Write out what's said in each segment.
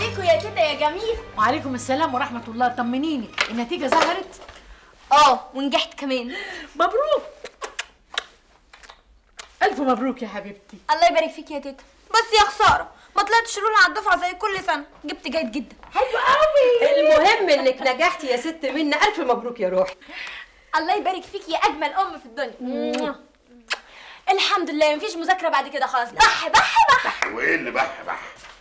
عليكم يا تيتا يا جميل وعليكم السلام ورحمة الله طمنيني النتيجة ظهرت اه ونجحت كمان مبروك ألف مبروك يا حبيبتي الله يبارك فيك يا تيتا بس يا خساره ما طلعتش الاولى على الدفعه زي كل سنه جبت جيد جدا حلو قوي المهم انك نجحتي يا ست منا الف مبروك يا روحي الله يبارك فيك يا اجمل ام في الدنيا الحمد لله مفيش مذاكره بعد كده خلاص بح بح بح وايه اللي بح بح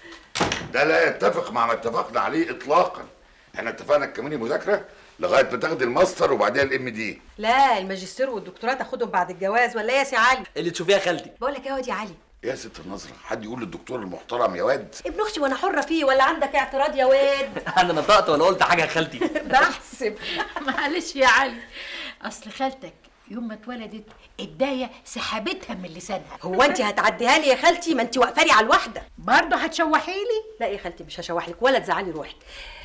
ده لا يتفق مع ما اتفقنا عليه اطلاقا احنا اتفقنا تكملي مذاكره لغايه ما تاخدي الماستر وبعديها الام دي لا الماجستير والدكتوراه تاخدهم بعد الجواز ولا ايه يا سي علي اللي تشوفيها خالتي بقول لك يا واد يا علي يا ست النظره حد يقول للدكتور المحترم يا واد ابن اختي وانا حره فيه ولا عندك اعتراض يا واد انا نطقت ولا قلت حاجه يا خالتي بحسب معلش يا علي أصل خالتك يوم ما اتولدت الداية سحبتها من لسانها هو انت هتعديها لي يا خالتي ما انت واقفه لي على الواحده برضه هتشوحي لي لا يا خالتي مش هشوح لك ولا تزعلي روحك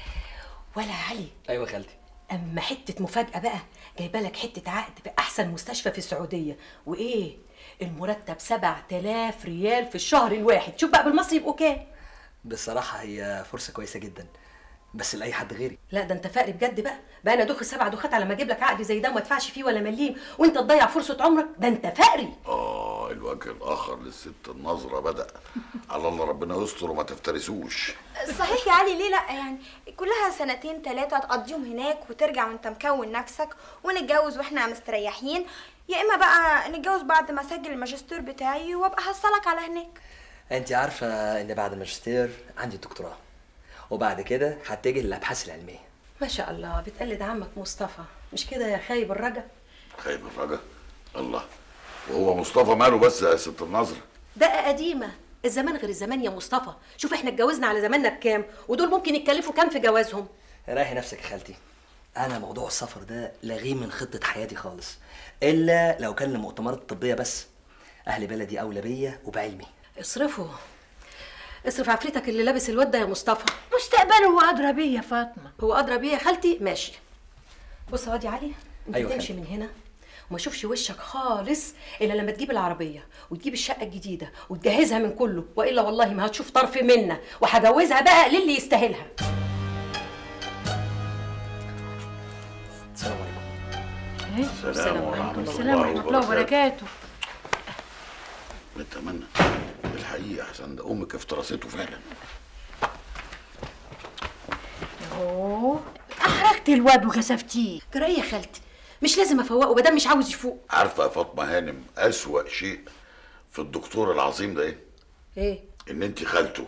ولا يا علي ايوه خالتي اما حته مفاجاه بقى جايبه لك حته عقد في احسن مستشفى في السعوديه وايه المرتب 7000 ريال في الشهر الواحد شوف بقى بالمصري يبقوا كام بصراحه هي فرصه كويسه جدا بس لاي حد غيري لا ده انت فقري بجد بقى بقى انا دخل سبع دخات على ما اجيب لك عقد زي ده وما ادفعش فيه ولا مليم وانت تضيع فرصه عمرك ده انت فقري اه الوجه الاخر للست النظره بدا على الله ربنا يستر وما تفترسوش صحيح يا علي ليه لا يعني كلها سنتين ثلاثة تقضيهم هناك وترجع وانت مكون نفسك ونتجوز واحنا مستريحين يا اما بقى نتجوز بعد ما اسجل الماجستير بتاعي وابقى هحصلك على هناك انت عارفه ان بعد الماجستير عندي الدكتوراه وبعد كده هتجه للابحاث العلميه ما شاء الله بتقلد عمك مصطفى مش كده يا خايب الرجا خايب الرجا الله وهو مصطفى ماله بس يا ست النظره دقه قديمه الزمان غير الزمان يا مصطفى شوف احنا اتجوزنا على زماننا بكام ودول ممكن يتكلفوا كام في جوازهم ريحي نفسك يا خالتي انا موضوع السفر ده لغيه من خطه حياتي خالص الا لو كان لمؤتمرات طبيه بس اهل بلدي اولى بيا وبعلمي اصرفوا اصرف عفريتك اللي لابس الواد ده يا مصطفى مستقبله هو أدرى بيه يا فاطمة هو ادرى بيه يا خالتي ماشي بص يا واد يا علي انت أيوة تمشي خالتي. من هنا وما اشوفش وشك خالص الا لما تجيب العربيه وتجيب الشقه الجديده وتجهزها من كله والا والله ما هتشوف طرف منا وهجوزها بقى للي يستاهلها السلام عليكم إيه؟ السلام عليكم ورحمة السلام الله ورحمة الله وبركاته نتمنى بالحقيقه احسن ده امك افترسته فعلا أوه أحرجت الواد وكسفتيه جرى ايه يا خالتي مش لازم افوقه ما دام مش عاوز يفوق عارفه يا فاطمه هانم اسوا شيء في الدكتور العظيم ده ايه ايه ان انت خالته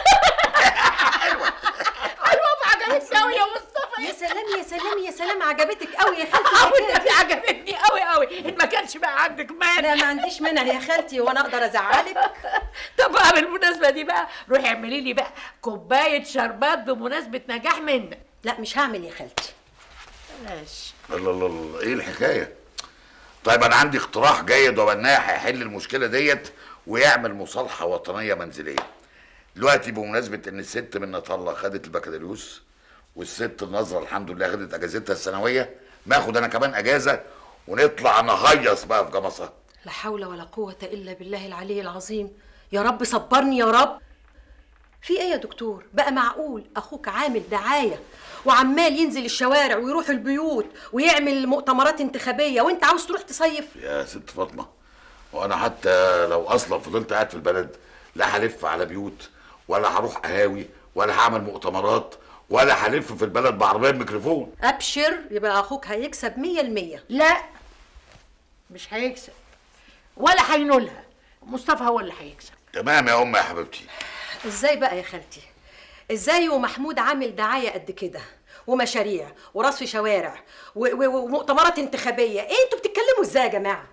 عجبتني قوي يا مصطفى يا سلام يا سلام يا سلام عجبتك قوي يا خالتي أو الحكاية النبي عجبتني قوي قوي إن ما كانش بقى عندك مانع لا ما عنديش مانع يا خالتي وانا اقدر ازعلك طب بقى بالمناسبة دي بقى روحي اعملي لي بقى كوباية شربات بمناسبة نجاح منك لا مش هعمل يا خالتي ماشي الله الله الله ايه الحكايه طيب انا عندي اقتراح جيد وبناء هيحل المشكله ديت ويعمل مصالحه وطنيه منزليه دلوقتي بمناسبه ان الست من الله خدت البكالوريوس والست النظره الحمد لله خدت اجازتها السنويه ماخد انا كمان اجازه ونطلع نهيص بقى في جمصه لا حول ولا قوة إلا بالله العلي العظيم يا رب صبرني يا رب في ايه يا دكتور بقى معقول اخوك عامل دعاية وعمال ينزل الشوارع ويروح البيوت ويعمل مؤتمرات انتخابية وانت عاوز تروح تصيف يا ست فاطمه وانا حتى لو اصلا فضلت قاعد في البلد لا هلف على بيوت ولا هروح قهاوي ولا هعمل مؤتمرات ولا هلف في البلد بعربيه ميكروفون ابشر يبقى اخوك هيكسب مية المية لا مش هيكسب ولا هينولها مصطفى هو اللي هيكسب تمام يا ام يا حبيبتي ازاي بقى يا خالتي ازاي ومحمود عامل دعاية قد كده ومشاريع ورصف شوارع و- و- ومؤتمرات انتخابية ايه انتوا بتتكلموا ازاي يا جماعة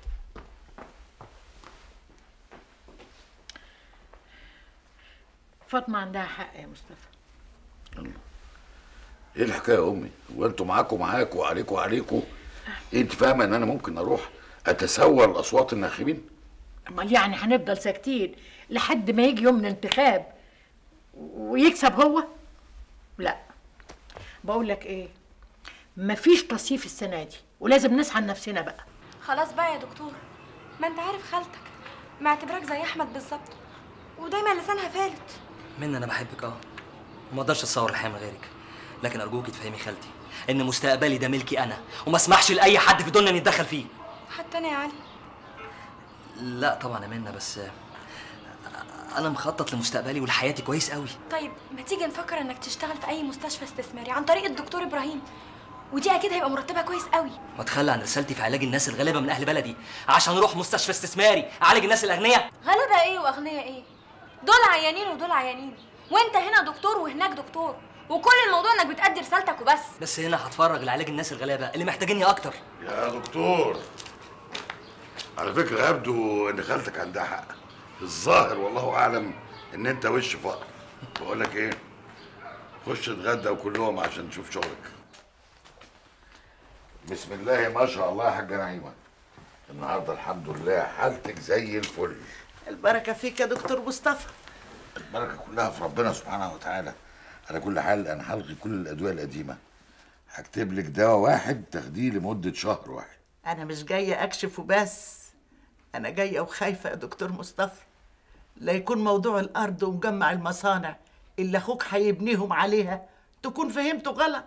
فاطمة عندها حق يا مصطفى ايه الحكايه يا امي هو انتوا معاكم معاكم وعليكم عليكم إيه انت فاهمه ان انا ممكن اروح اتسوى لاصوات الناخبين امال يعني هنفضل ساكتين لحد ما يجي يوم الانتخاب ويكسب هو لا بقول لك ايه مفيش تصيف السنه دي ولازم نصحى لنفسنا بقى خلاص بقى يا دكتور ما انت عارف خالتك معتبراك زي احمد بالظبط ودايما لسانها فالت من انا بحبك اه وما اقدرش اتصور الحياه من غيرك لكن ارجوكي تفهمي خالتي ان مستقبلي ده ملكي انا وما اسمحش لاي حد في الدنيا ان يتدخل فيه حتى انا يا علي لا طبعا يا منى بس انا مخطط لمستقبلي ولحياتي كويس قوي طيب ما تيجي نفكر انك تشتغل في اي مستشفى استثماري عن طريق الدكتور ابراهيم ودي اكيد هيبقى مرتبها كويس قوي واتخلى عن رسالتي في علاج الناس الغلابه من اهل بلدي عشان اروح مستشفى استثماري اعالج الناس الاغنياء غلبة ايه واغنياء ايه دول عيانين ودول عيانين وانت هنا دكتور وهناك دكتور وكل الموضوع انك بتأدي رسالتك وبس بس هنا هتفرج لعلاج الناس الغلابه اللي محتاجيني اكتر يا دكتور على فكرة يبدو ان خالتك عندها حق الظاهر والله اعلم ان انت وش فقر بقول لك ايه خش اتغدى وكلهم عشان نشوف شغلك بسم الله ما شاء الله يا حاجة نعيمة النهارده الحمد لله حالتك زي الفل البركة فيك يا دكتور مصطفى البركة كلها في ربنا سبحانه وتعالى على كل حال انا هلغي كل الادوية القديمة هكتب لك دواء واحد تاخديه لمدة شهر واحد أنا مش جاية أكشف وبس أنا جاية وخايفة يا دكتور مصطفى لا يكون موضوع الأرض ومجمع المصانع اللي أخوك هيبنيهم عليها تكون فهمته غلط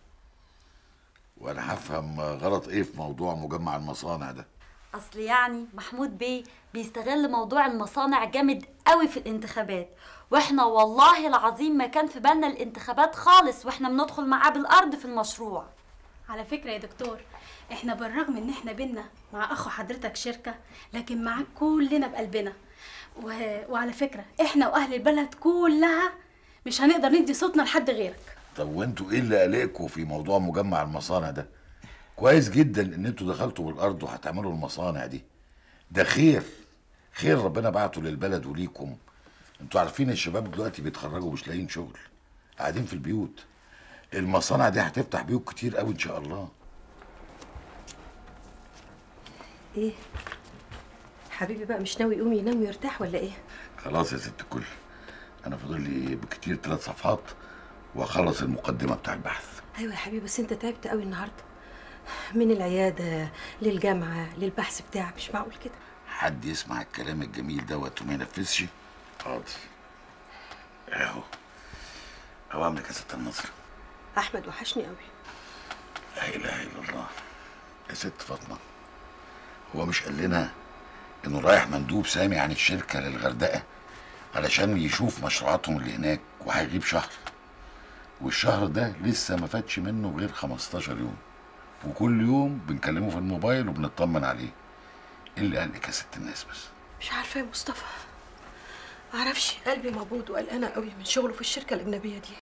وانا هفهم غلط ايه في موضوع مجمع المصانع ده اصل يعني محمود بيه بيستغل موضوع المصانع جامد قوي في الانتخابات واحنا والله العظيم ما كان في بالنا الانتخابات خالص واحنا بندخل معاه بالارض في المشروع على فكرة يا دكتور احنا بالرغم ان احنا بينا مع اخو حضرتك شركة لكن معاك كلنا بقلبنا و... وعلى فكرة احنا واهل البلد كلها مش هنقدر ندي صوتنا لحد غيرك طب وانتوا ايه اللي قلقكوا في موضوع مجمع المصانع ده كويس جدا ان انتوا دخلتوا بالارض وهتعملوا المصانع دي ده خير خير ربنا بعته للبلد وليكم انتوا عارفين الشباب دلوقتي بيتخرجوا مش لاقيين شغل قاعدين في البيوت المصانع دي هتفتح بيوت كتير قوي ان شاء الله ايه حبيبي بقى مش ناوي يقوم ينام ويرتاح ولا ايه خلاص يا ست الكل انا فاضل لي بكتير ثلاث صفحات واخلص المقدمه بتاع البحث ايوه يا حبيبي بس انت تعبت قوي النهارده من العياده للجامعه للبحث بتاعك مش معقول كده حد يسمع الكلام الجميل دوت وما ينفذش حاضر اهو اوامرك يا ست النصر احمد وحشني قوي لا اله الا الله يا ست فاطمه هو مش قال لنا انه رايح مندوب سامي عن الشركه للغردقه علشان يشوف مشروعاتهم اللي هناك وهيغيب شهر والشهر ده لسه ما فاتش منه غير 15 يوم وكل يوم بنكلمه في الموبايل وبنطمن عليه ايه اللي قال لك يا ست الناس بس مش عارفه يا مصطفى معرفش قلبي مبود وقلقانه قوي من شغله في الشركه الاجنبيه دي